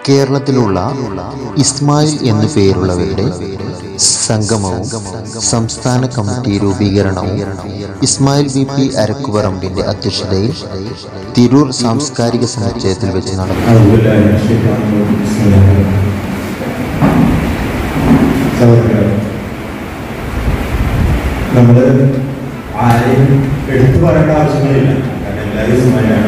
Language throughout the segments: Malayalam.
കേരളത്തിലുള്ള ഇസ്മായിൽ എന്നു പേരുള്ളവരുടെ സംഗമവും സംസ്ഥാന കമ്മിറ്റി രൂപീകരണവും ഇസ്മായിൽ വി പി അരക്കുപറമ്പിന്റെ അധ്യക്ഷതയിൽ തിരൂർ സാംസ്കാരിക സമുച്ചയത്തിൽ വെച്ച് നടന്നു أعوذ بالله من الشيطان الرجيم بسم الله الرحمن الرحيم സഹോദരങ്ങളെ നമ്മൾ ആരെയും എടുത്തു പറയേണ്ട ആവശ്യങ്ങളില്ല കാരണം എല്ലാവരും സമാനമാണ്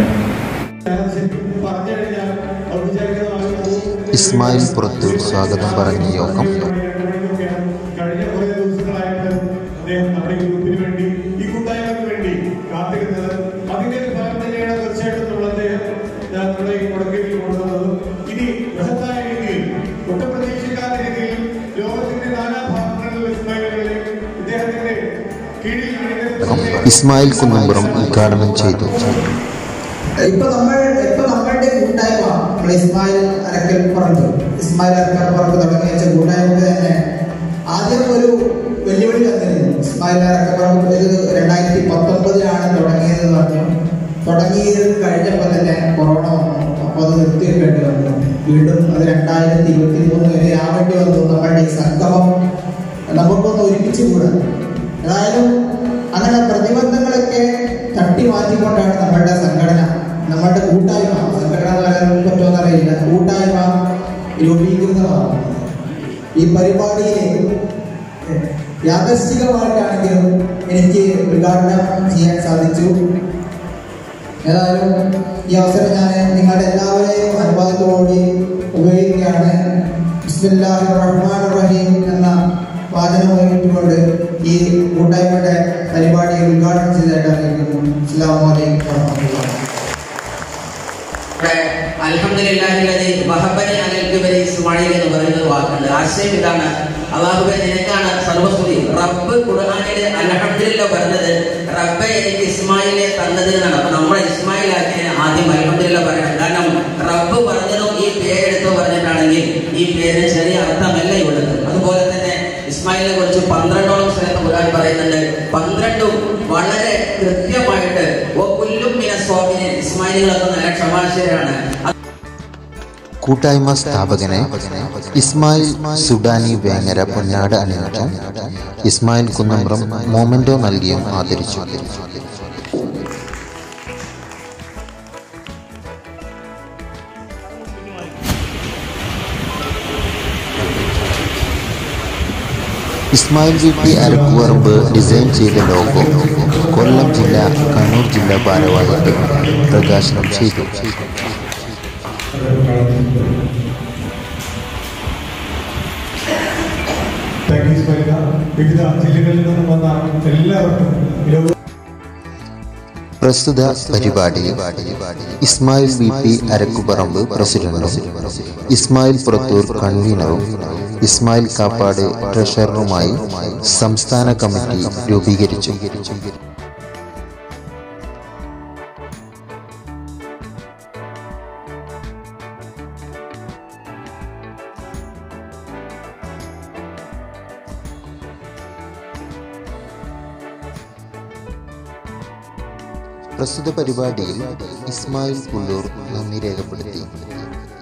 ഇസ്മായിൽ പുറത്തൂർ സ്വാഗതം പറഞ്ഞ യോഗം കഴിഞ്ഞ കുറേ ദിവസങ്ങളായിട്ട് അദ്ദേഹം നമ്മുടെ ഈ ഗ്രൂപ്പിന് വേണ്ടി ഈ കൂട്ടായ്മക്ക് വേണ്ടി കാത്തിരുന്നത് അതിന്റെ ഒരു ഫലം തന്നെയാണ് തീർച്ചയായിട്ടും നമ്മൾ അദ്ദേഹം ഞാൻ നമ്മുടെ ഈ മുടക്കിൽ കൊണ്ടുവന്നത് ഇനി ബൃഹത്തായ രീതിയിൽ ഒട്ടും പ്രതീക്ഷിക്കാത്ത രീതിയിൽ ലോകത്തിന്റെ നാനാഭാഗങ്ങളിലും ഇസ്മായിലുകളിൽ ഇദ്ദേഹത്തിന്റെ കീഴിൽ അണിനിരത്തുന്ന ഇസ്മായിൽ കുന്നമ്പുറം ഉദ്ഘാടനം ചെയ്തു ഇപ്പൊ നമ്മൾ ഇപ്പൊ നമ്മളുടെ കൂട്ടായ്മ നമ്മൾ ഇസ്മായിൽ അരക്കൽ പറഞ്ഞു ഇസ്മായിൽ അരക്കൽ പറഞ്ഞു തുടങ്ങി വെച്ച കൂട്ടായ്മ തന്നെ ആദ്യം ഒരു വെല്ലുവിളി വന്നിരുന്നു ഇസ്മായിൽ അരക്കൽ പറഞ്ഞു ഇത് രണ്ടായിരത്തി പത്തൊമ്പതിലാണ് തുടങ്ങിയത് എന്ന് പറഞ്ഞു തുടങ്ങിയത് കഴിഞ്ഞപ്പോൾ തന്നെ കൊറോണ വന്നു അപ്പോൾ അത് നിർത്തിവെക്കേണ്ടി വന്നു വീണ്ടും അത് രണ്ടായിരത്തി ഇരുപത്തി മൂന്ന് വരെ ആവേണ്ടി വന്നു നമ്മളുടെ ഈ സംഗമം നമുക്കൊന്ന് ഒരുമിച്ച് കൂടാൻ ഏതായാലും അങ്ങനെ പ്രതിബന്ധങ്ങളൊക്കെ തട്ടി മാറ്റിക്കൊണ്ടാണ് നമ്മളുടെ സംഘടന നമ്മളുടെ കൂട്ടായ്മ സംഘടന എന്ന് പറയാൻ പറ്റുമെന്ന് അറിയില്ല കൂട്ടായ്മ രൂപീകൃതമാണ് ഈ പരിപാടിയിൽ യാദർശികമായിട്ടാണെങ്കിലും എനിക്ക് ഉദ്ഘാടനം ചെയ്യാൻ സാധിച്ചു ഏതായാലും ഈ അവസരം ഞാൻ നിങ്ങളുടെ എല്ലാവരെയും അനുവാദത്തോടുകൂടി ഉപയോഗിക്കുകയാണ് ബിസ്മില്ലാഹിർ റഹ്മാനിർ റഹീം എന്ന വാചനം ഉപയോഗിച്ചുകൊണ്ട് ഈ കൂട്ടായ്മയുടെ പരിപാടി ഉദ്ഘാടനം ചെയ്തതായിട്ട് അറിയിക്കുന്നു അസ്സലാമു അലൈക്കും വറഹ്മത്തുള്ളാഹി ഇവിടെ അൽഹംദുലില്ലാഹില്ലതി വഹബനി അലൽ കിബരി ഇസ്മായിൽ എന്ന് പറയുന്ന ഒരു വാക്കുണ്ട് ആശയം ഇതാണ് അള്ളാഹുബെ നിനക്കാണ് സർവസ്തുതി റബ്ബ് ഖുർആനിലെ അൽഹംദുലില്ല പറഞ്ഞത് റബ്ബെ എനിക്ക് ഇസ്മായിലെ തന്നത് എന്നാണ് അപ്പൊ നമ്മളെ ഇസ്മായിലാക്കിയ ആദ്യം അൽഹംദുലില്ല പറയണം കാരണം റബ്ബ് പറഞ്ഞതും ഈ പേരെടുത്ത് പറഞ്ഞിട്ടാണെങ്കിൽ ഈ പേരിന് ചെറിയ അർത്ഥമല്ല ഉള്ളത് അതുപോലെ തന്നെ ഇസ്മായിലിനെ കുറിച്ച് പന്ത്രണ്ടോളം സ്ഥലത്ത് ഖുർആൻ പറയുന്നുണ്ട് പന്ത്രണ്ടും വളരെ കൃത്യമായിട്ട് ഓ പുല്ലും മിന സ്വാമിനെ ഇസ്മായിലുകളൊക്കെ നല്ല ക്ഷമാശരാണ് കൂട്ടായ്മ സ്ഥാപകനെ ഇസ്മായിൽ സുഡാനി വേങ്ങര പൊന്നാട് അണിയിച്ചും ഇസ്മായിൽ കുന്നമ്പ്രം മോമെന്റോ നൽകിയും ആദരിച്ചു Ismail V P Arakkuvarambu design ചെയ്ത ലോഗോ കൊല്ലം ജില്ല കണ്ണൂർ ജില്ലാ ഭാരവാഹികൾ പ്രകാശനം ചെയ്തു താങ്ക് യു സ്മരിത വിവിധ ജില്ലകളിൽ നിന്നും വന്ന എല്ലാവർക്കും ലോക പ്രസ്തുത പരിപാടി ഇസ്മായിൽ വി പി അരക്കുപറമ്പ് പ്രസിഡന്റും ഇസ്മായിൽ പുറത്തൂർ കൺവീനറും ഇസ്മായിൽ കാപ്പാട് ട്രഷററുമായി സംസ്ഥാന കമ്മിറ്റി രൂപീകരിച്ചു പ്രസ്തുത പരിപാടിയിൽ ഇസ്മായിൽ പുല്ലൂർ നന്ദി രേഖപ്പെടുത്തി